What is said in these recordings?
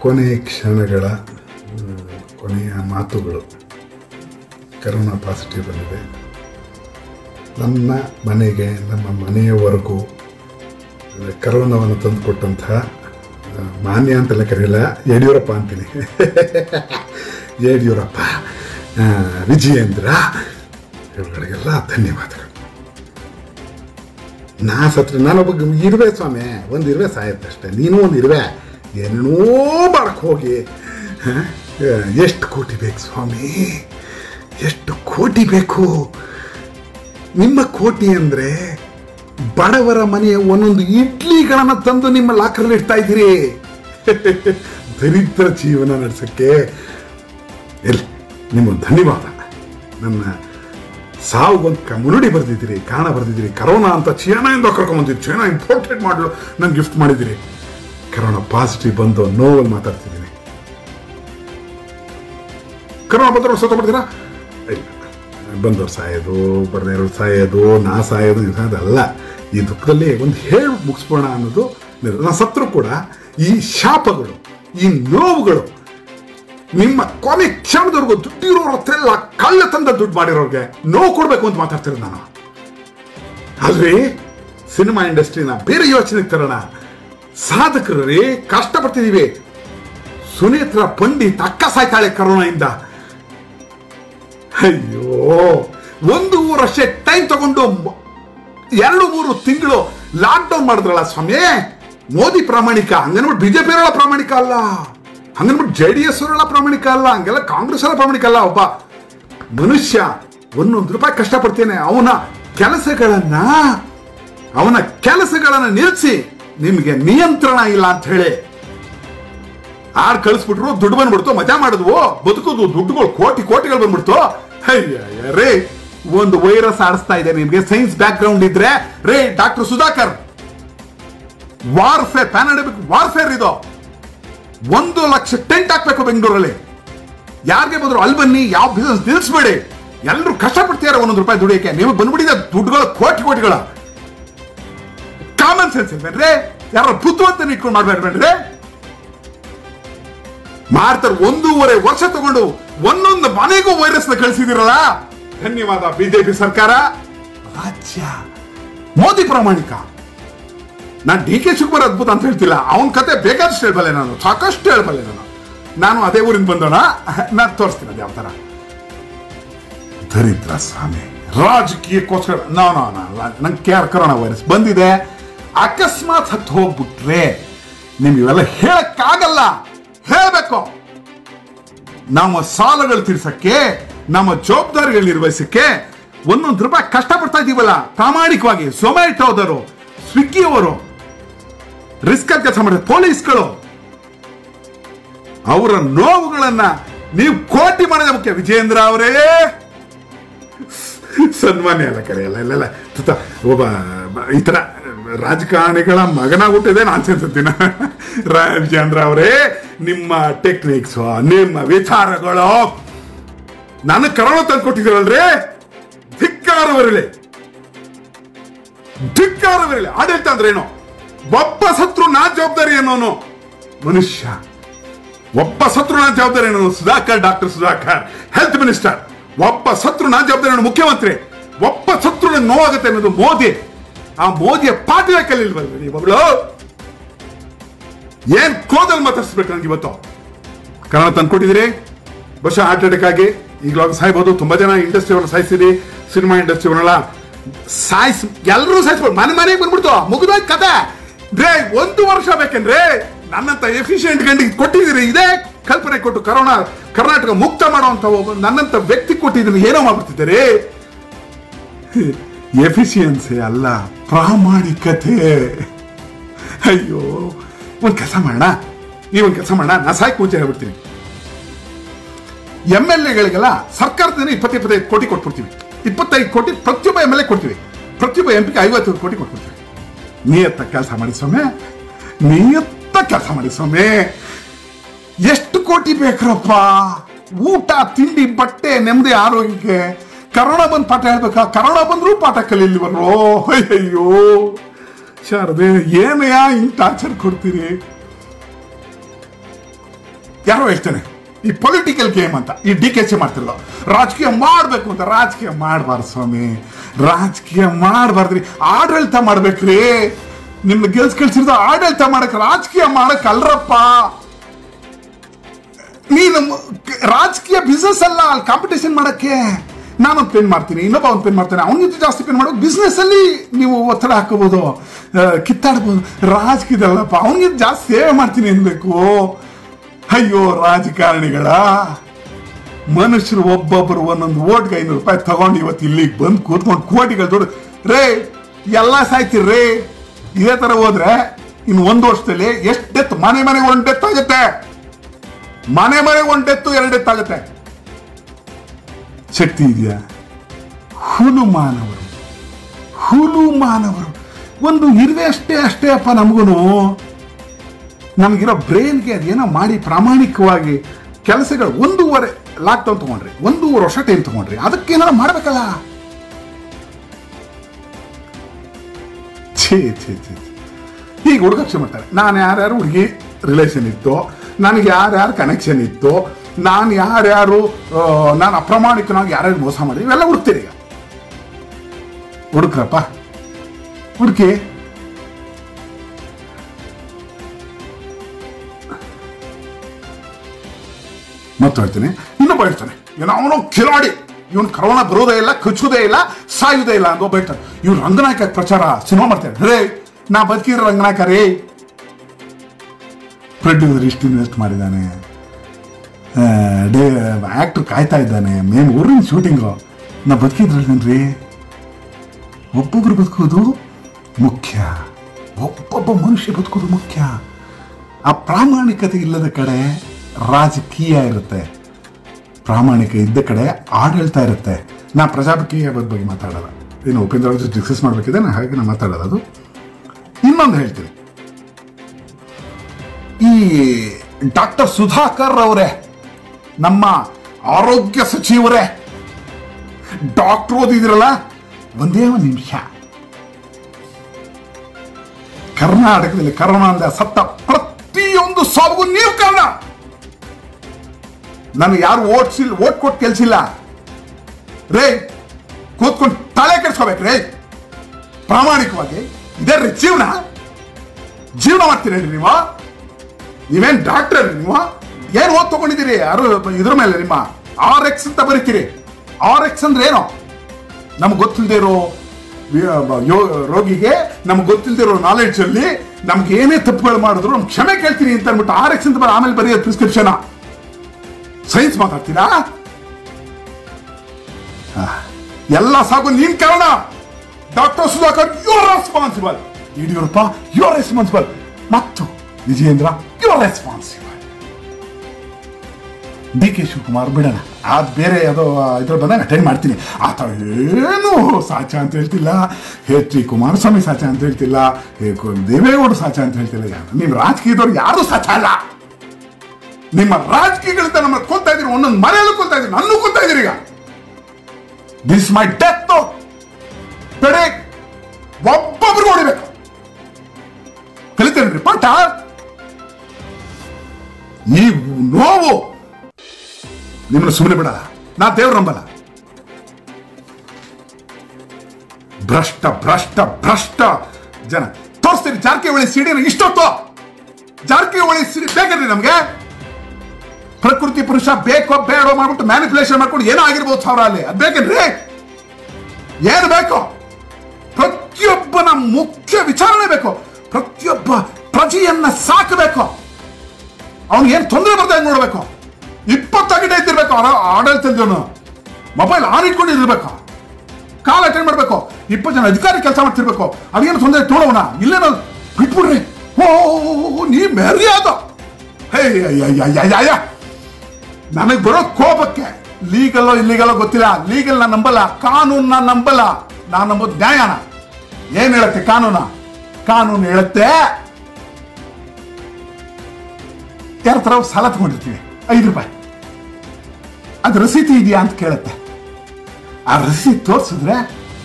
ಕೊನೆಯ ಕ್ಷಣಗಳ ಮ್, ಕೊನೆಯ ಮಾತುಗಳು ಕರೋನಾ ಪಾಸಿಟಿವ್ ಬಂದಿದೆ ನನ್ನ ಮನೆಗೆ ನಮ್ಮ ಮನೆಯವರೆಗೂ ಕರೋನಾವನ್ನು ತಂದುಕೊಟ್ಟಂತಹ ಆ, ಮಾನ್ಯ ಅಂತೆಲ್ಲ ಕರೆಯಲ್ಲ ಯಡಿಯೂರಪ್ಪ ಅಂತೀನಿ ಯಡಿಯೂರಪ್ಪ ಆ, ವಿಜಯೇಂದ್ರ ಇವುಗಳಿಗೆಲ್ಲ ಧನ್ಯವಾದಗಳು ನಾ ಸತ್ರ ನಾನೊಬ್ಬ ಗ- ಇರುವೆ ಸ್ವಾಮಿ ಒಂದು ಇರುವೆ ಸಾಯತ್ತಷ್ಟೆ ನೀನು ಒಂದು ಇರುವೆ ಏನೇನೋ ಮಾಡಕ್ಕೆ ಹೋಗಿ ಎಷ್ಟು ಕೋಟಿ ಬೇಕು ಸ್ವಾಮಿ ಎಷ್ಟು ಕೋಟಿ ಬೇಕು ನಿಮ್ಮ ಕೋಟಿ ಅಂದರೆ ಬಡವರ ಮನೆಯ ಒಂದೊಂದು ಇಡ್ಲಿಗಳನ್ನು ತಂದು ನಿಮ್ಮ ಲಾಕರಲ್ಲಿ ಇಡ್ತಾ ಇದ್ದೀರಿ ದರಿದ್ರ ಜೀವನ ನಡೆಸೋಕ್ಕೆ ಎಲ್ಲಿ ನಿಮ್ಮ ಧನ್ಯವಾದ ನನ್ನ ಸಾವುಗೊಂದು ಕ ಮುರುಡಿ ಬರೆದಿದ್ದೀರಿ ಕಾರಣ ಬರೆದಿದ್ದೀರಿ ಕರೋನಾ ಅಂತ ಚೀನಾಯಿಂದ ಕರ್ಕೊಂಬಂದಿದ್ದು ಚೀನಾ ಇಂಪೋರ್ಟೆಡ್ ಮಾಡಲು ನಂಗೆ ಗಿಫ್ಟ್ ಮಾಡಿದ್ದೀರಿ ಕರೋನಾ ಪಾಸಿಟಿವ್ ಬಂದು ನೋವಲ್ಲಿ ಮಾತಾಡ್ತಿದ್ದೀನಿ ಕರೋನಾ ಬಂದವ್ರು ಸತ್ತ ಬಿಡ್ತೀರಾ ಇಲ್ಲ ಬಂದವ್ರು ಸಾಯೋದು ಬರದೇ ಇರೋರು ಸಾಯೋದು ನಾ ಸಾಯೋದು ಇದು ಸಾಯೋದು ಅಲ್ಲ ಈ ದುಃಖದಲ್ಲಿ ಒಂದು ಹೇಳಿ ಮುಗಿಸ್ಬೋಣ ಅನ್ನೋದು ನಿರ್ಧಾರ. ನಾ ಸತ್ರು ಕೂಡ ಈ ಶಾಪಗಳು ಈ ನೋವುಗಳು ನಿಮ್ಮ ಕೊನೆ ಕ್ಷಣದವರೆಗೂ ದುಡ್ಡಿರೋರ ಹತ್ರ ಎಲ್ಲ ಕಳ್ಳ ತಂದ ದುಡ್ಡು ಮಾಡಿರೋರಿಗೆ ನೋವು ಕೊಡ್ಬೇಕು ಅಂತ ಮಾತಾಡ್ತಿರೋದು ನಾನು ಆದ್ರೆ ಸಿನಿಮಾ ಇಂಡಸ್ಟ್ರಿನ ಬೇರೆ ಯೋಚನೆಗೆ ತರೋಣ ಸಾಧಕರು ರೀ ಕಷ್ಟಪಡ್ತಿದೀವಿ ಸುನೇತ್ರ ಪಂಡಿತ್ ಅಕ್ಕ ಸಾಯ್ತಾಳೆ ಕರೋನಾಯಿಂದ ಅಯ್ಯೋ ಒಂದು ಊರಷ್ಟೇ ಟೈಮ್ ತಗೊಂಡು ಮ- ಎರಡು ಮೂರು ತಿಂಗಳು ಲಾಕ್ಡೌನ್ ಮಾಡಿದ್ರಲ್ಲ ಸ್ವಾಮಿ ಮೋದಿ ಪ್ರಾಮಾಣಿಕ ಹಂಗನ್ಬಿಟ್ಟು ಬಿಜೆಪಿ ಅವರ ಪ್ರಾಮಾಣಿಕ ಅಲ್ಲ ಹಂಗನ್ಬಿಟ್ಟು ಜೆ ಡಿ ಎಸ್ ಅವರೆಲ್ಲ ಪ್ರಾಮಾಣಿಕ ಅಲ್ಲ ಹಂಗೆಲ್ಲ ಕಾಂಗ್ರೆಸ್ ಅವರ ಪ್ರಾಮಾಣಿಕ ಅಲ್ಲ ಒಬ್ಬ ಮನುಷ್ಯ ಒಂದೊಂದು ರೂಪಾಯಿ ಕಷ್ಟಪಡ್ತೇನೆ ಅವನ ಕೆಲಸಗಳನ್ನ ಅವನ ಕೆಲಸಗಳನ್ನ ನಿಲ್ಲಿಸಿ ನಿಮಗೆ ನಿಯಂತ್ರಣ ಇಲ್ಲ ಅಂತ ಹೇಳಿ ಆಡ್ ಕಳಿಸ್ಬಿಟ್ರು ದುಡ್ಡು ಬಂದ್ಬಿಡ್ತು ಮಜಾ ಮಾಡಿದ್ವು ಬದುಕುದು ದುಡ್ಡುಗಳು ಕೋಟಿ ಕೋಟಿಗಳು ಬಂದ್ಬಿಡ್ತು ಅಯ್ಯ ರೇ ಒಂದು ವೈರಸ್ ಆಡಿಸ್ತಾ ಇದೆ ನಿಮ್ಗೆ ಸೈನ್ಸ್ ಬ್ಯಾಕ್ ಗ್ರೌಂಡ್ ಇದ್ರೆ ರೇ doctor Sudhakar warfare pandemic warfare ಇದು ಒಂದು ಲಕ್ಷ ಟೆಂಟ್ ಹಾಕ್ಬೇಕು ಬೆಂಗಳೂರಲ್ಲಿ ಯಾರಿಗೆ ಬಂದ್ರು ಅಲ್ಲಿ ಬನ್ನಿ ಯಾವ ಬಿಸಿನೆಸ್ ನಿಲ್ಲಿಸ್ಬೇಡಿ ಎಲ್ಲರೂ ಕಷ್ಟಪಡ್ತಿದ್ದಾರೆ ಒಂದೊಂದು ರೂಪಾಯಿ ದುಡಿಯಕ್ಕೆ ನೀವು ಬಂದ್ಬಿಟ್ಟಿದೆ ದುಡ್ಡುಗಳು ಕೋಟಿ ಕೋಟಿಗಳ ಕಾಮನ್ ಸೆನ್ಸ್ ಇಲ್ವೇನ್ರಿ ಯಾರ ಬುದ್ಧಿವಂತ ಇಟ್ಕೊಂಡು ಮಾಡ್ಬೇಡ್ಬೇಡ್ರಿ ಮಾಡ್ತಾರೆ ಒಂದೂವರೆ ವರ್ಷ ತಗೊಂಡು ಒಂದೊಂದು ಮನೆಗೂ ವೈರಸ್ ನ ಕಳಿಸಿದಿರಲ್ಲ ಧನ್ಯವಾದ ಬಿಜೆಪಿ ಸರ್ಕಾರ ರಾಜ್ಯ ಮೋದಿ ಪ್ರಾಮಾಣಿಕ ನಾನು ಡಿ ಕೆ ಶಿವಕುಮಾರ್ ಅದ್ಭುತ ಅಂತ ಹೇಳ್ತಿಲ್ಲ ಅವನ ಕತೆ ಬೇಕಾದಷ್ಟು ಹೇಳ್ಬಲ್ಲೆ ನಾನು ಸಾಕಷ್ಟು ಹೇಳ್ಬಲ್ಲೆ ನಾನು ನಾನು ಅದೇ ಊರಿಂದ ಬಂದೋಣ ನಾನು ತೋರಿಸ್ತೀನಿ ಅದು ಯಾವ ತರ ದರಿದ್ರ ಸ್ವಾಮಿ ರಾಜಕೀಯಕ್ಕೋಸ್ಕರ ನೋ ನೋ ನೋ ನಂಗೆ ಕೇರ್ ಕರೋನಾ ವೈರಸ್ ಬಂದಿದೆ ಅಕಸ್ಮಾತ್ ಹತ್ತು ಹೋಗ್ಬಿಟ್ರೆ ನಿಮ್ಗೆ ಇವೆಲ್ಲ ಹೇಳಕ್ಕಾಗಲ್ಲ ಹೇಳಬೇಕು ನಮ್ಮ ಸಾಲಗಳು ತೀರ್ಸಕ್ಕೆ ನಮ್ಮ ಜವಾಬ್ದಾರಿಗಳು ನಿರ್ವಹಿಸಕ್ಕೆ ಒಂದೊಂದು ರೂಪಾಯಿ ಕಷ್ಟಪಡ್ತಾ ಇದೀವಲ್ಲ ಪ್ರಾಮಾಣಿಕವಾಗಿ ಝೊಮ್ಯಾಟೋದವರು ಸ್ವಿಗ್ಗಿಯವರು ರಿಸ್ಕ್ ಕೆಲಸ ಮಾಡಿದ ಪೊಲೀಸ್ಗಳು ಅವರ ನೋವುಗಳನ್ನ ನೀವು ಕೋಟಿ ಮಾಡಿದ ಮುಖ್ಯ ವಿಜೇಂದ್ರ ಅವರೇ ಸನ್ಮಾನ್ಯ ಅಲ್ಲ ಕರೆಯಲ್ಲ ಇಲ್ಲೆಲ್ಲ ತುತ್ತ ಒಬ್ಬ ಬ- ಈ ತರ ರಾಜಕಾರಣಿಗಳ ಮಗನ ಹುಟ್ಟಿದೆ ನಾನು ಸೇರ್ತೀನಿ ವಿಜೇಂದ್ರ ಅವರೇ ನಿಮ್ಮ ಟೆಕ್ನಿಕ್ಸ್ ನಿಮ್ಮ ವಿಚಾರಗಳು ನನಗೆ ಕರೋನಾ ತಂದು ಕೊಟ್ಟಿದ್ದೀರಲ್ರಿ ಧಿಕ್ಕಾರವರಲಿ ಧಿಕ್ಕಾರವರಲಿ ಆಡಳಿತ ಅಂದ್ರೆ ಏನು ಒಬ್ಬ ಸತ್ರು ನಾ ಜವಾಬ್ದಾರಿ ಅನ್ನೋನು ಮನುಷ್ಯ ಒಬ್ಬ ಸತ್ರು ನಾ ಜವಾಬ್ದಾರಿ ಅನ್ನೋನು Sudhakar doctor Sudhakar health minister ಒಬ್ಬ ಸತ್ರು ನಾ ಜವಾಬ್ದಾರಿ ಅನ್ನೋ ಮುಖ್ಯಮಂತ್ರಿ ಒಬ್ಬ ಸತ್ರು ನಂಗೆ ನೋವಾಗುತ್ತೆ ಅನ್ನೋದು ಮೋದಿ ಆ ಮೋದಿಯ ಪಾಠವೇ ಕಲಿಲ್ವಲ್ರಿ ನೀವೊಬ್ಳು ಏನ್ ಕ್ರೋಧಲ್ಲಿ ಮಾತಾಡ್ಸ್ಬೇಕು ನಂಗೆ ಇವತ್ತು ಕನ್ನಡ ತಂದ್ಕೊಟ್ಟಿದ್ದೀರಿ ಬಹುಶಃ ಹಾರ್ಟ್ ಅಟ್ಯಾಕ್ ಆಗಿ ಈಗಲಾಗ ಸಾಯ್ಬೋದು ತುಂಬಾ ಜನ ಇಂಡಸ್ಟ್ರಿ ಅವ್ರನ್ನ ಸಾಯಿಸಿರಿ ಸಿನಿಮಾ ಇಂಡಸ್ಟ್ರಿ ಅವ್ರನ್ನೆಲ್ಲ ಸಾಯಿಸ್ ಎಲ್ಲರೂ ಸಾಯಿಸ್ಬೋದು ಮನೆ ಮನೆಗೆ ಬಂದ್ಬಿಡ್ತು ಮುಗಿದೋಯ್ತು ಕತೆ ರೇ ಒಂದು ವರ್ಷ ಬೇಕೇನ್ರಿ ನನ್ನಂತ ಎಫಿಷಿಯಂಟ್ ಗಂಡಿಗೆ ಕೊಟ್ಟಿದ್ದೀರಿ ಇದೇ ಕಲ್ಪನೆ ಕೊಟ್ಟು ಕರೋನಾ ಕರ್ನಾಟಕ ಮುಕ್ತ ಮಾಡುವಂತ ಒಬ್ಬ ನನ್ನಂತ ವ್ಯಕ್ತಿ ಕೊಟ್ಟಿದ್ದೀನಿ ಏನೋ ಮಾಡ್ಬಿಡ್ತಿದ್ದೀರಿ ಎಫಿಷಿಯನ್ಸಿ ಅಲ್ಲ ಪ್ರಾಮಾಣಿಕತೆ ಅಯ್ಯೋ ಒಂದ್ ಕೆಲಸ ಮಾಡೋಣ ಈ ಒಂದ್ ಕೆಲಸ ಮಾಡೋಣ ನಾ ಸಾಯ್ಕ್ ಮುಂಚೆ ಹೇಳ್ಬಿಡ್ತೀನಿ ಎಮ್ ಎಲ್ ಎಗಳಿಗೆಲ್ಲ ಸರ್ಕಾರದಿಂದ ಇಪ್ಪತ್ತು ಇಪ್ಪತ್ತೈದು ಕೋಟಿ ಕೊಟ್ಬಿಡ್ತೀವಿ ಇಪ್ಪತ್ತೈದು ಕೋಟಿ ಪ್ರತಿಯೊಬ್ಬ ಎಮ್ ಎಲ್ ಎ ಕೊಡ್ತೀವಿ ಪ್ರತಿಯೊಬ್ಬ ಎಂ ಪಿಗೆ ಐವತ್ತು ಕೋಟಿ ಕೊಟ್ಬಿಡ್ತೀವಿ ನಿಯತ್ತ ಕೆಲಸ ಮಾಡಿ ಸ್ವಾಮಿ ನಿಯತ್ತ ಕೆಲಸ ಮಾಡಿ ಸ್ವಾಮಿ ಎಷ್ಟು ಕೋಟಿ ಬೇಕ್ರಪ್ಪ ಊಟ ತಿಂಡಿ ಬಟ್ಟೆ ನೆಮ್ಮದಿ ಆರೋಗ್ಯಕ್ಕೆ ಕರೋನಾ ಬಂದ್ ಪಾಠ ಹೇಳ್ಬೇಕಾ ಕರೋನಾ ಬಂದ್ರೂ ಪಾಠ ಕಲೀಲಿವರೋ ಅಯ್ಯೋ ಶಾರದೆ ಏನಯ್ಯ ಹಿಂಗ್ ಟಾರ್ಚರ್ ಕೊಡ್ತೀರಿ ಯಾರೋ ಹೇಳ್ತೇನೆ ಈ ಪೊಲಿಟಿಕಲ್ ಗೇಮ್ ಅಂತ ಈ ಡಿ ಕೆ ಸಿ ಮಾಡ್ತಿರೋದು ರಾಜಕೀಯ ಮಾಡಬೇಕು ಅಂತ ರಾಜಕೀಯ ಮಾಡಬಾರ್ದು ಸ್ವಾಮಿ ರಾಜಕೀಯ ಮಾಡಬಾರ್ದ್ರಿ ಆಡಳಿತ ಮಾಡ್ಬೇಕ್ರಿ ನಿಮ್ನ ಗೆಲ್ಸ್ ಕಳ್ಸಿರೋದು ಆಡಳಿತ ಮಾಡಕ್ ರಾಜಕೀಯ ಮಾಡಕ್ ಅಲ್ರಪ್ಪ ನೀನು ಮ- ರಾಜಕೀಯ ಬಿಸ್ನೆಸ್ ಅಲ್ಲ ಅಲ್ಲಿ ಕಾಂಪಿಟೇಷನ್ ಮಾಡಕ್ಕೆ ನಾನೊಂದು ಪೇನ್ ಮಾಡ್ತೀನಿ ಇನ್ನೊಬ್ಬ ಒಂದು ಪೇನ್ ಮಾಡ್ತಾನೆ ಅವನಿಗಿಂತ ಜಾಸ್ತಿ ಪೇನ್ ಮಾಡೋ ಬಿಸ್ನೆಸ್ ಅಲ್ಲಿ ನೀವು ಒತ್ತಡ ಹಾಕೋಬಹುದು ಆ, ಕಿತ್ತಾಡ್ಬೋದು ರಾಜಕೀಯದಲ್ಲಪ್ಪ ಅವನಿಗಿಂತ ಜಾಸ್ತಿ ಸೇವೆ ಮಾಡ್ತೀನಿ ಅನ್ಬೇಕು ಅಯ್ಯೋ ರಾಜಕಾರಣಿಗಳ ಮನುಷ್ಯರು ಒಬ್ಬೊಬ್ಬರು ಒಂದೊಂದು ಓಟ್ಗೆ ಐನೂರು ರೂಪಾಯಿ ತಗೊಂಡು ಇವತ್ತು ಇಲ್ಲಿಗೆ ಬಂದು ಕೂತ್ಕೊಂಡು ಕೋಟಿಗಳು ದುಡ್ಡು ರೇ ಎಲ್ಲ ಸಾಯ್ತಿರ್ರಿ ಇದೇ ತರ ಹೋದ್ರೆ ಇನ್ನು ಒಂದು ವರ್ಷದಲ್ಲಿ ಎಷ್ಟು ಡೆತ್ ಮನೆ ಮನೆಗೆ ಒಂದು ಡೆತ್ ಆಗುತ್ತೆ ಮನೆ ಮನೆಗೆ ಒಂದು ಡೆತ್ತು ಎರಡು ಡೆತ್ ಆಗುತ್ತೆ ಶಕ್ತಿ ಇದೆಯಾ ಹುಲು ಮಾನವರು ಹುಲು ಮಾನವರು ಒಂದು ಇರುವೆ ಅಷ್ಟೇ ಅಷ್ಟೇ ಅಪ್ಪ ನಮಗೂ ನಮಗಿರೋ ಬ್ರೈನ್ಗೆ ಅದೇನೋ ಮಾಡಿ ಪ್ರಾಮಾಣಿಕವಾಗಿ ಕೆಲಸಗಳು ಒಂದೂವರೆ ಲಾಕ್ಡೌನ್ ತಗೊಂಡ್ರಿ ಒಂದೂವರೆ ವರ್ಷ ಟೈಮ್ ತಗೊಂಡ್ರಿ ಅದಕ್ಕೆ ಏನಾರ ಮಾಡ್ಬೇಕಲ್ಲ ಛೇ ಛೇ ಛೇ ಛೇ. ಈಗ ಹುಡುಗ ಮಾಡ್ತಾರೆ ನಾನು ಯಾರ್ಯಾರು ಹುಡುಗಿ ರಿಲೇಷನ್ ಇತ್ತು ನನಗೆ ಯಾರ್ಯಾರು ಕನೆಕ್ಷನ್ ಇತ್ತು ನಾನು ಯಾರ್ಯಾರು ಆ, ನಾನು ಅಪ್ರಾಮಾಣಿಕನಾಗಿ ಯಾರ್ಯಾರು ಮೋಸ ಮಾಡಿ ಇವೆಲ್ಲ ಹುಡುಕ್ತೀರಿ ಈಗ ಹುಡುಕ್ರಪ್ಪ ಹುಡುಕಿ ಮತ್ತೆ ಹೇಳ್ತೀನಿ ಇನ್ನೊಬ್ಬ ಹೇಳ್ತಾನೆ ಏನೋ ಅವನು ಕಿಲಾಡಿ ಇವನು ಕರೋನಾ ಬರೋದೇ ಇಲ್ಲ ಕಚ್ಚೋದೇ ಇಲ್ಲ ಸಾಯುವುದೇ ಇಲ್ಲ ಅಂತ ಒಬ್ಬ ಹೇಳ್ತಾನೆ ಇವ್ನು ರಂಗನಾಯಕ ಪ್ರಚಾರ ಸಿನಿಮಾ ಮಾಡ್ತಾರೆ ರೇ ನಾ ಬದುಕಿರೋ ರಂಗನಾಯಕ ರೇ ಪ್ರೊಡ್ಯೂಸರ್ ಇಷ್ಟು ಇನ್ವೆಸ್ಟ್ ಮಾಡಿದ್ದಾನೆ ಡೇ ಆಕ್ಟರ್ ಕಾಯ್ತಾ ಇದ್ದಾನೆ ಮೇನ್ ಊರಿನ ಶೂಟಿಂಗು ನಾ ಬದುಕಿದ್ರಲ್ರಿ ಒಬ್ಬೊಬ್ರು ಬದುಕೋದು ಮುಖ್ಯ ಒಬ್ಬೊಬ್ಬ ಮನುಷ್ಯ ಬದುಕೋದು ಮುಖ್ಯ ಆ ಪ್ರಾಮಾಣಿಕತೆ ಇಲ್ಲದ ಕಡೆ ರಾಜಕೀಯ ಇರುತ್ತೆ ಪ್ರಾಮಾಣಿಕ ಇದ್ದ ಕಡೆ ಆಡಳಿತ ಇರುತ್ತೆ ನಾ ಪ್ರಜಾಪ್ರಕೀಯ ಬಗ್ಗೆ ಮಾತಾಡಲ್ಲ ಇನ್ನು ಉಪೇಂದ್ರ ಅವ್ರ ಜೊತೆ ಡಿಸ್ಕಸ್ ಮಾಡಬೇಕಿದೆ ನಾ ಹಾಗೆ ನಾ ಮಾತಾಡೋದು ಅದು ಇನ್ನೊಂದು ಹೇಳ್ತೀನಿ ಈ ಡಾಕ್ಟರ್ ಸುಧಾಕರ್ ಅವರೇ ನಮ್ಮ ಆರೋಗ್ಯ ಸಚಿವರೇ ಡಾಕ್ಟರ್ ಓದಿದ್ರಲ್ಲ ಒಂದೇ ಒಂದು ನಿಮಿಷ ಕರ್ನಾಟಕದಲ್ಲಿ ಕರೋನಾದಿಂದ ಸತ್ತ ಪ್ರತಿಯೊಂದು ಸಾವಿಗೂ ನೀವು ಕಾರಣ ನಾನು ಯಾರು ಓಟ್ಸಿಲ್ ಓಟ್ ಕೊಟ್ಟು ಕೆಲ್ಸಿಲ್ಲ ರೇ ಕೂತ್ಕೊಂಡು ತಲೆ ಕೆಡ್ಸ್ಕೋಬೇಕು ರೇ ಪ್ರಾಮಾಣಿಕವಾಗಿ ಇದೇ ರೀ ಜೀವನ ಜೀವನ ಮಾಡ್ತೀರೇನ್ರಿ ನೀವು ನೀವೇನ್ ಡಾಕ್ಟರ್ ನೀವು ಏನ್ ಓದ್ ತಗೊಂಡಿದ್ದೀರಿ ಯಾರು ಇದ್ರ ಮೇಲೆ ನಿಮ್ಮ ಆರ್ ಎಕ್ಸ್ ಅಂತ ಬರೀತೀರಿ ಆರ್ ಎಕ್ಸ್ ಅಂದ್ರೆ ಏನು ನಮ್ಗೆ ಗೊತ್ತಿಲ್ಲದೆ ಇರೋ ವಿ- ಯೋ- ರೋಗಿಗೆ ನಮ್ಗೆ ಗೊತ್ತಿಲ್ಲದೆ ಇರೋ ನಾಲೆಡ್ಜ್ ಅಲ್ಲಿ ನಮ್ಗೆ ಏನೇ ತಪ್ಪುಗಳು ಮಾಡಿದ್ರು ನಮ್ಗೆ ಕ್ಷಮೆ ಕೇಳ್ತೀನಿ ಅಂತ ಅಂದ್ಬಿಟ್ಟು ಆರ್ ಎಕ್ಸ್ ಅಂತ ಬರ ಆಮೇಲೆ ಬರೆಯೋದು ಪ್ರಿಸ್ಕ್ರಿಪ್ಷನ್ ಸೈನ್ಸ್ ಮಾತಾಡ್ತೀರಾ ಆ, ಎಲ್ಲ ಸಾಕು ನೀನ್ ಕಾರಣ doctor Sudhakar you are responsible Yediyurappa you are responsible ಮತ್ತು Vijayendra you are responsible D K Shivakumar ಬಿಡೋಣ ಅದು ಬೇರೆ ಯಾವುದೋ ಇದ್ರ ಬಂದಾಗ ಅಟೆಂಡ್ ಮಾಡ್ತೀನಿ ಆತ ಏನು ಸಾಚ ಅಂತ ಹೇಳ್ತಿಲ್ಲ ಎಚ್ ಡಿ ಕುಮಾರಸ್ವಾಮಿ ಸಾಚ ಅಂತ ಹೇಳ್ತಿಲ್ಲ ಏ, ಕು- ದೇವೇಗೌಡ ಸಾಚ ಅಂತ ಹೇಳ್ತಿಲ್ಲ ಯಾರು ನಿಮ್ಮ ರಾಜಕೀಯದವ್ರು ಯಾರು ಸಾಚ ಅಲ್ಲ ನಿಮ್ಮ ರಾಜಕೀಯಗಳಿಂದ ನಮ್ಮ ಕೊಲ್ತಾ ಇದೀರಿ ಒಂದೊಂದು ಮನೆಯಲ್ಲೂ ಕೊಲ್ತಾ ಇದೀರಿ ನನ್ನೂ ಕೊಲ್ತಾ ಇದೀರಿ ಈಗ ದಿಸ್ ಮೈ ಡೆತ್ ಬೆಳೆ ಒಬ್ಬೊಬ್ರು ಹೊಡಿಬೇಕು ಕಲಿತೇನ್ರಿ ಪಾಠ ಈ ನೋವು ನಿಮ್ಮನ್ನು ಸುಮ್ಮನೆ ಬಿಡಲ್ಲ ನಾ ದೇವ್ರ ನಂಬಲ್ಲ ಭ್ರಷ್ಟ ಭ್ರಷ್ಟ ಭ್ರಷ್ಟ ಜನ ತೋರಿಸ್ತೀರಿ ಜಾರಕಿಹೊಳಿ ಸಿಡಿನ ಇಷ್ಟೊತ್ತು ಜಾರಕಿಹೊಳಿ ಸಿಡಿ ಬೇಕನ್ರಿ ನಮ್ಗೆ ಪ್ರಕೃತಿ ಪುರುಷ ಬೇಕೋ ಬೇಡೋ ಮಾಡ್ಬಿಟ್ಟು ಮ್ಯಾನಿಪುಲೇಷನ್ ಮಾಡ್ಕೊಂಡು ಏನೋ ಆಗಿರ್ಬೋದು ಸಾವಿರ ಅಲ್ಲಿ ಅದ್ ಬೇಕೇನ್ರಿ ಏನು ಬೇಕು ಪ್ರತಿಯೊಬ್ಬನ ಮುಖ್ಯ ವಿಚಾರಣೆ ಬೇಕು ಪ್ರತಿಯೊಬ್ಬ ಪ್ರಜೆಯನ್ನ ಸಾಕಬೇಕು ಅವ್ನಿಗೆ ಏನು ತೊಂದರೆ ಬರ್ತಾ ನೋಡ್ಬೇಕು ಇಪ್ಪತ್ತು ಗಂಟೆ ಇದ್ದಿರ್ಬೇಕು ಅವರ ಆಡಳಿತದವನು ಮೊಬೈಲ್ ಆನ್ ಇಟ್ಕೊಂಡು ಇರ್ಬೇಕು ಕಾಲ್ ಅಟೆಂಡ್ ಮಾಡ್ಬೇಕು ಇಪ್ಪತ್ತು ಜನ ಅಧಿಕಾರಿ ಕೆಲಸ ಮಾಡ್ತಿರ್ಬೇಕು ಅದೇನು ತೊಂದರೆ ನೋಡೋಣ ಇಲ್ಲೇನೋ ಬಿಟ್ಬಿಡ್ರಿ ಓ ನೀ ಮೆರ್ಯಾದ ಹೇ ಅಯ್ಯ ನನಗೆ ಬರೋ ಕೋಪಕ್ಕೆ ಲೀಗಲ್ಲೋ ಇಲ್ಲಿಗಲ್ಲೋ ಗೊತ್ತಿಲ್ಲ ಲೀಗಲ್ ನಾನು ನಂಬಲ್ಲ ಕಾನೂನು ನಾನು ನಂಬಲ್ಲ ನಾನು ನಂಬೋದು ನ್ಯಾಯನ ಏನ್ ಹೇಳುತ್ತೆ ಕಾನೂನ ಕಾನೂನು ಹೇಳುತ್ತೆ ಯಾರ ತರ ಸಾಲ ತಗೊಂಡಿರ್ತೀವಿ ಐದು ರೂಪಾಯಿ ಅದು ರಸೀತಿ ಇದೆಯಾ ಅಂತ ಕೇಳುತ್ತೆ ಆ ರಸೀತ್ ತೋರಿಸಿದ್ರೆ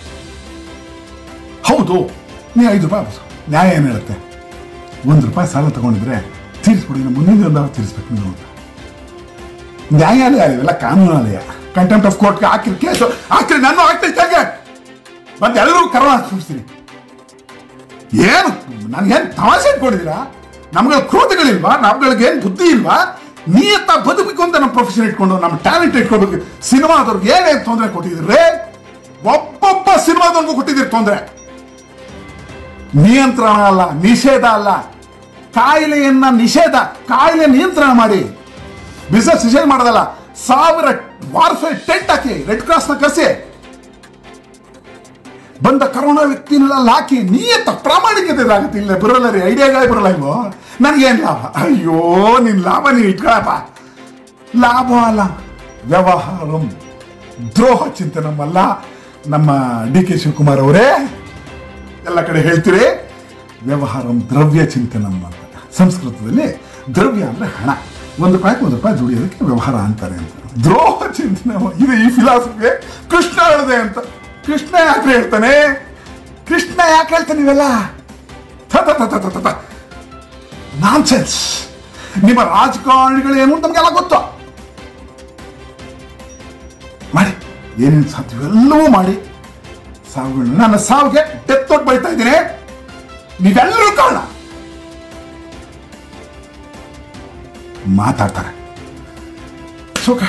ಹೌದು ನೀ ಐದು ರೂಪಾಯಿ ವಾಪಸ್ಸು. ನ್ಯಾಯ ಏನು ಹೇಳುತ್ತೆ ಒಂದು ರೂಪಾಯಿ ಸಾಲ ತಗೊಂಡಿದ್ರೆ ತೀರಿಸ್ಬಿಡಿ ಇನ್ನು ಮುಂದಿನ ಒಂದು ತೀರಿಸ್ಬೇಕು ನೀವು ಅಂತ ನ್ಯಾಯಾಲಯ ಇವೆಲ್ಲ ಕಾನೂನಾಲಯ ಕಂಟೆಂಪ್ಟ್ ಆಫ್ ಕೋರ್ಟ್ಗೆ ಹಾಕಿರಿ ಕೇಸು ಹಾಕಿರಿ ನಾನು ಹಾಕ್ತೈತೆ ಮತ್ತೆ ಎಲ್ಲರೂ ಕರೋನಾ ಸುರಿಸ್ತೀನಿ ಏನು ನನ್ಗೇನು ತಮಾಷೆ ಇಟ್ಕೊಂಡಿದ್ದೀರಾ ನಮ್ಗಳ ಕ್ರೋಧಗಳಿಲ್ವಾ ನಮ್ಗಳಿಗೇನು ಬುದ್ಧಿ ಇಲ್ವಾ ನಿಯತ್ತ ಬದುಕಬೇಕು ಅಂತ ನಮ್ಮ ಪ್ರೊಫೆಷನ್ ಇಟ್ಕೊಂಡು ನಮ್ಮ ಟ್ಯಾಲೆಂಟ್ ಇಟ್ಕೊಂಡು ಸಿನಿಮಾದವ್ರಿಗೆ ಏನೇನು ತೊಂದರೆ ಕೊಟ್ಟಿದ್ದೀರಿ ಒಬ್ಬೊಬ್ಬ ಸಿನಿಮಾದವ್ರಿಗೂ ಕೊಟ್ಟಿದ್ದೀರಿ ತೊಂದರೆ ನಿಯಂತ್ರಣ ಅಲ್ಲ ನಿಷೇಧ ಅಲ್ಲ ಕಾಯಿಲೆಯನ್ನ ನಿಷೇಧ ಕಾಯಿಲೆ ನಿಯಂತ್ರಣ ಮಾಡಿ ಬಿಸ್ನೆಸ್ ನಿಷೇಧ ಮಾಡೋದಲ್ಲ ಸಾವಿರ ವಾರ್ಫೇರ್ ಟೆಂಟ್ ಹಾಕಿ ರೆಡ್ ಕ್ರಾಸ್ನ ಕರೆಸಿ ಬಂದ ಕರೋನಾ ವ್ಯಕ್ತಿನೆಲ್ಲ ಹಾಕಿ ನಿಯತ್ತ ಪ್ರಾಮಾಣಿಕತೆ ಆಗುತ್ತೆ ಇಲ್ಲ ಬರಲ್ಲ ರೀ ಐಡಿಯಾಗಳೇ ಬರಲ್ಲ ಇಲ್ವೋ ನನಗೇನು ಲಾಭ ಅಯ್ಯೋ ನಿನ್ ಲಾಭ ನೀವು ಇಟ್ಕೊಳಪ್ಪ ಲಾಭ ಅಲ್ಲ ವ್ಯವಹಾರಂ ದ್ರೋಹ ಚಿಂತನಮಲ್ಲ ನಮ್ಮ ಡಿ ಕೆ ಶಿವಕುಮಾರ್ ಅವರೇ ಎಲ್ಲ ಕಡೆ ಹೇಳ್ತೀರಿ ವ್ಯವಹಾರಂ ದ್ರವ್ಯ ಚಿಂತನಂ ಅಂತ ಸಂಸ್ಕೃತದಲ್ಲಿ ದ್ರವ್ಯ ಅಂದ್ರೆ ಹಣ ಒಂದು ರೂಪಾಯಿಗೆ ಒಂದು ರೂಪಾಯಿ ದುಡಿಯೋದಕ್ಕೆ ವ್ಯವಹಾರ ಅಂತಾರೆ ಅಂತ ದ್ರೋಹ ಚಿಂತನೆ ಇದು ಈ ಫಿಲಾಸಫಿ ಕೃಷ್ಣ ಹೇಳಿದೆ ಅಂತ ಕೃಷ್ಣ ಯಾಕೆ ಹೇಳ್ತಾನೆ ಕೃಷ್ಣ ಯಾಕೆ ಹೇಳ್ತಾನೆ ಇವೆಲ್ಲ ನಾನ್ಸೆನ್ಸ್ ನಿಮ್ಮ ರಾಜಕಾರಣಿಗಳೇನು ಅಂತ ನಮಗೆಲ್ಲ ಗೊತ್ತು ಮಾಡಿ ಏನೇನು ಸಾಧ್ಯವೆಲ್ಲವೂ ಮಾಡಿ ಸಾವುಗಳನ್ನ ನನ್ನ ಸಾವಿಗೆ ಡೆತ್ ತೊಟ್ಟು ಬೈತಾ ಇದ್ದೀನಿ ನೀವೆಲ್ಲರೂ ಕಾರಣ ಮಾತಾಡ್ತಾರೆ ಸುಖ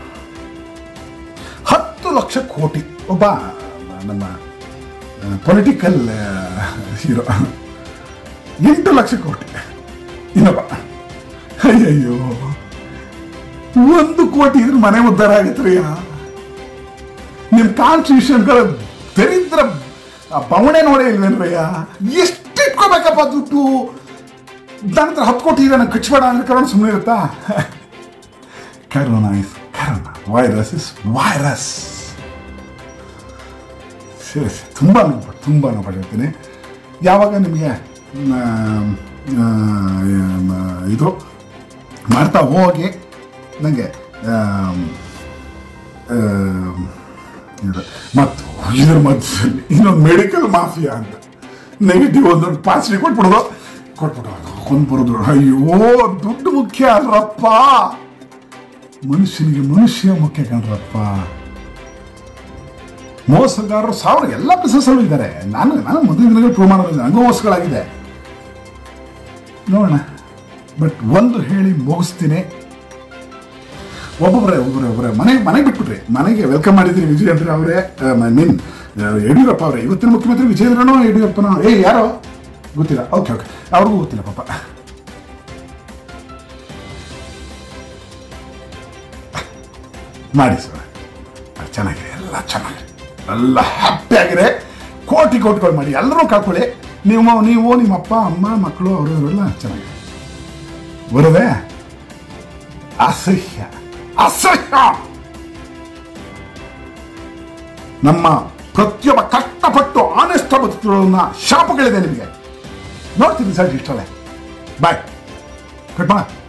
ಹತ್ತು ಲಕ್ಷ ಕೋಟಿ ಒಬ್ಬ ನಮ್ಮ ಪೊಲಿಟಿಕಲ್ ಹೀರೋ ಎಂಟು ಲಕ್ಷ ಕೋಟಿ ಇನ್ನೊಬ್ಬ ಅಯ್ಯಯ್ಯೋ ಒಂದು ಕೋಟಿ ಇದ್ರೆ ಮನೆ ಉದ್ಧಾರ ಆಗತ್ರಿ ನಿಮ್ ಕಾನ್ಸ್ಟಿಟ್ಯೂಷನ್ಗಳ ದರಿದ್ರ ಆ ಬವಣೆ ನೋಡೇ ಇಲ್ವೇನ್ರಯ್ಯ ಎಷ್ಟು ಇಟ್ಕೋಬೇಕಪ್ಪ ದುಡ್ಡು ನನ್ನ ಹತ್ರ ಹತ್ತು ಕೋಟಿ ಇದೆ ನಂಗೆ ಕಚ್ಬೇಡ ಅಂದ್ರೆ ಕರೋಣ ಸುಮ್ಮನೆ ಇರುತ್ತಾ corona is corona virus is virus ಸರಿ ಸರಿ ತುಂಬ ನೋವು ತುಂಬ ನೋವು ಪಡಿರ್ತೀನಿ ಯಾವಾಗ ನಿಮಗೆ ಆ, ಆ, ಇದು ಮಾಡ್ತಾ ಹೋಗಿ ನನಗೆ ಮತ್ತು ಇದ್ರ ಮಧ್ಯದಲ್ಲಿ ಇನ್ನೊಂದು ಮೆಡಿಕಲ್ ಮಾಫಿಯಾ ಅಂತ ನೆಗೆಟಿವ್ ಒಂದೊಂದು ಪಾಸ್ರಿ ಕೊಟ್ಬಿಡೋದು ಕೊಟ್ಬಿಡೋದು ಕೊಂದು ಬರೋದು ಅಯ್ಯೋ ದುಡ್ಡು ಮುಖ್ಯ ಅಲ್ರಪ್ಪ ಮನುಷ್ಯನಿಗೆ ಮನುಷ್ಯ ಮುಖ್ಯ ಕಣ್ರಪ್ಪ ಮೋಸಗಾರರು ಸಾವಿರ ಎಲ್ಲ ಬಿಸ್ನೆಸ್ ಅಲ್ಲೂ ಇದ್ದಾರೆ ನಾನು ನಾನು ಮುಂದಿನ ದಿನಗಳು ಪ್ರೂವ್ ಮಾಡೋದಿಲ್ಲ ನನಗೂ ಮೋಸಗಳಾಗಿದೆ ನೋಡೋಣ ಬಟ್ ಒಂದು ಹೇಳಿ ಮುಗಿಸ್ತೀನಿ ಒಬ್ಬೊಬ್ಬರೇ ಒಬ್ಬರೇ ಒಬ್ಬರೇ ಮನೆಗೆ ಮನೆಗೆ ಬಿಟ್ಬಿಟ್ರಿ ಮನೆಗೆ ವೆಲ್ಕಮ್ ಮಾಡಿದ್ರಿ ವಿಜಯೇಂದ್ರ ಅವರೇ ಮೀನ್ ಯಡಿಯೂರಪ್ಪ ಅವರೇ ಇವತ್ತಿನ ಮುಖ್ಯಮಂತ್ರಿ ವಿಜಯೇಂದ್ರನೋ ಯಡಿಯೂರಪ್ಪನೋ ಏ ಯಾರೋ ಗೊತ್ತಿಲ್ಲ ಓಕೆ ಓಕೆ ಅವ್ರಿಗೂ ಗೊತ್ತಿಲ್ಲ ಪಾಪ ಮಾಡಿ ಸರ್ ಚೆನ್ನಾಗಿದೆ ಎಲ್ಲ ಚೆನ್ನಾಗಿದೆ ಎಲ್ಲ ಹ್ಯಾಪಿ ಆಗಿದೆ ಕೋಟಿ ಕೋಟಿಗಳು ಮಾಡಿ ಎಲ್ಲರೂ ಕಳ್ಕೊಳ್ಳಿ ನೀವು ನೀವು ನಿಮ್ಮ ಅಪ್ಪ ಅಮ್ಮ ಮಕ್ಕಳು ಅವರು ಇವರೆಲ್ಲ ಚೆನ್ನಾಗಿದೆ ಬರೋದೇ ಅಸಹ್ಯ ಅಸಹ್ಯ ನಮ್ಮ ಪ್ರತಿಯೊಬ್ಬ ಕಷ್ಟಪಟ್ಟು ಆನೆಸ್ಟ್ ಬದುಕಿರೋನ್ನ ಶಾಪಗಳಿದೆ ನಿಮಗೆ ನೋಡ್ತೀನಿ ಸರ್ ಇಷ್ಟಲ್ಲೇ ಬಾಯ್ ಕಟ್ ಮಾಡ